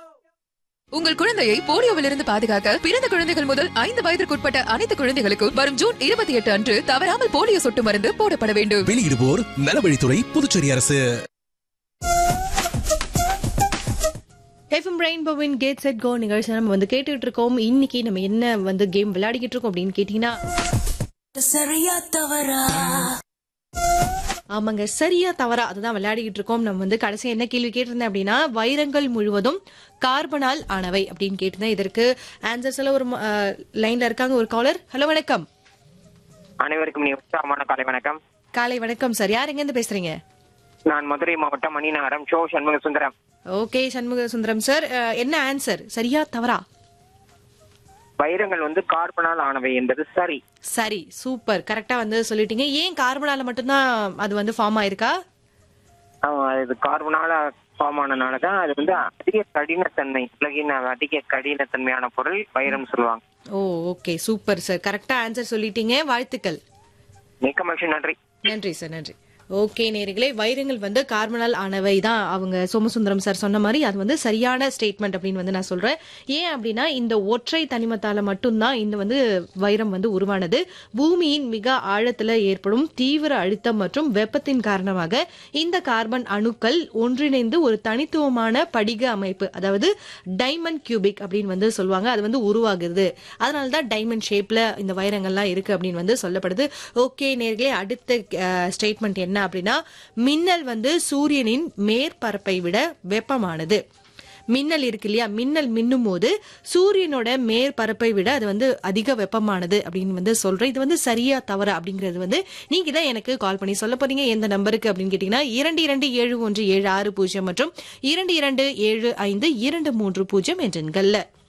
உங்கள் குழந்தையை போலியோவிலிருந்து பாதுகாக்க பிறந்த குழந்தைகள் முதல் ஐந்து வயதிற்குட்பட்ட அனைத்து குழந்தைகளுக்கும் வரும் ஜூன் இருபத்தி எட்டு அன்று தவறாமல் போலியோ சொட்டு மருந்து போடப்பட வேண்டும் வெளியிடுவோர் நலவழித்துறை புதுச்சேரி அரசு எஃப்எம் ரெயின்போவின் கேட் செட் கோ நிகழ்ச்சி நம்ம வந்து கேட்டுட்டு இருக்கோம் இன்னைக்கு நம்ம என்ன வந்து கேம் விளையாடிக்கிட்டு இருக்கோம் அப்படின்னு கேட்டீங்கன்னா சரியா தவறா ஆமாங்க சரியா தவறா அதுதான் விளையாடிக்கிட்டு இருக்கோம் நம்ம வந்து கடைசி என்ன கேள்வி கேட்டிருந்தேன் அப்படின்னா வைரங்கள் முழுவதும் கார்பனால் ஆனவை அப்படின்னு கேட்டிருந்தேன் இதற்கு ஆன்சர்ஸ் எல்லாம் ஒரு லைன்ல இருக்காங்க ஒரு காலர் ஹலோ வணக்கம் அனைவருக்கும் நீ உற்சாகமான காலை வணக்கம் காலை வணக்கம் சார் யார் எங்க இருந்து பேசுறீங்க நான் மதுரை மாவட்டம் மணிநகரம் ஷோ சண்முக சுந்தரம் ஓகே சண்முக சுந்தரம் சார் அஹ், என்ன ஆன்சர் சரியா தவறா வைரங்கள் வந்து கார்பனால் ஆனவை என்பது சரி சரி சூப்பர் கரெக்டா வந்து சொல்லிட்டீங்க ஏன் கார்பனால மட்டும்தான் அது வந்து ஃபார்ம் ஆயிருக்கா ஆஹ் அது கார்பனால ஃபார்ம் ஆனனால தான் அது வந்து அதிக கடினத்தன்மை உலகின் அதிக கடினத்தன்மையான பொருள் வைரம் சொல்லுவாங்க ஓ ஓகே சூப்பர் சார் கரெக்டா ஆன்சர் சொல்லிட்டீங்க வாழ்த்துக்கள் மிக்க மகிழ்ச்சி நன்றி நன்றி சார் நன்றி ஓகே நேர்களே வைரங்கள் வந்து கார்பனால் ஆனவை தான் அவங்க சோமசுந்தரம் சார் சொன்ன மாதிரி அது வந்து சரியான ஸ்டேட்மெண்ட் அப்படின்னு வந்து நான் சொல்றேன் ஏன் அப்படின்னா இந்த ஒற்றை தனிமத்தால மட்டும்தான் இந்த வந்து வைரம் வந்து உருவானது பூமியின் மிக ஆழத்துல ஏற்படும் தீவிர அழுத்தம் மற்றும் வெப்பத்தின் காரணமாக இந்த கார்பன் அணுக்கள் ஒன்றிணைந்து ஒரு தனித்துவமான படிக அமைப்பு அதாவது டைமண்ட் கியூபிக் அப்படின்னு வந்து சொல்லுவாங்க அது வந்து உருவாகுது அதனால தான் டைமண்ட் ஷேப்ல இந்த வைரங்கள்லாம் இருக்கு அப்படின்னு வந்து சொல்லப்படுது ஓகே நேர்களே அடுத்த ஸ்டேட்மெண்ட் என்ன அப்படின்னா மின்னல் வந்து சூரியனின் மேற்பரப்பை விட வெப்பமானது மின்னல் இருக்கு இல்லையா மின்னல் மின்னும் போது சூரியனோட மேற்பரப்பை விட அது வந்து அதிக வெப்பமானது அப்படின்னு வந்து சொல்றேன் இது வந்து சரியா தவறா அப்படிங்கிறது வந்து நீங்க தான் எனக்கு கால் பண்ணி சொல்ல போறீங்க எந்த நம்பருக்கு அப்படின்னு கேட்டீங்கன்னா இரண்டு இரண்டு ஏழு ஒன்று ஏழு ஆறு பூஜ்ஜியம் மற்றும் இரண்டு இரண்டு ஏழு ஐந்து இரண்டு மூன்று பூஜ்ஜியம் என்ற எண்கள்ல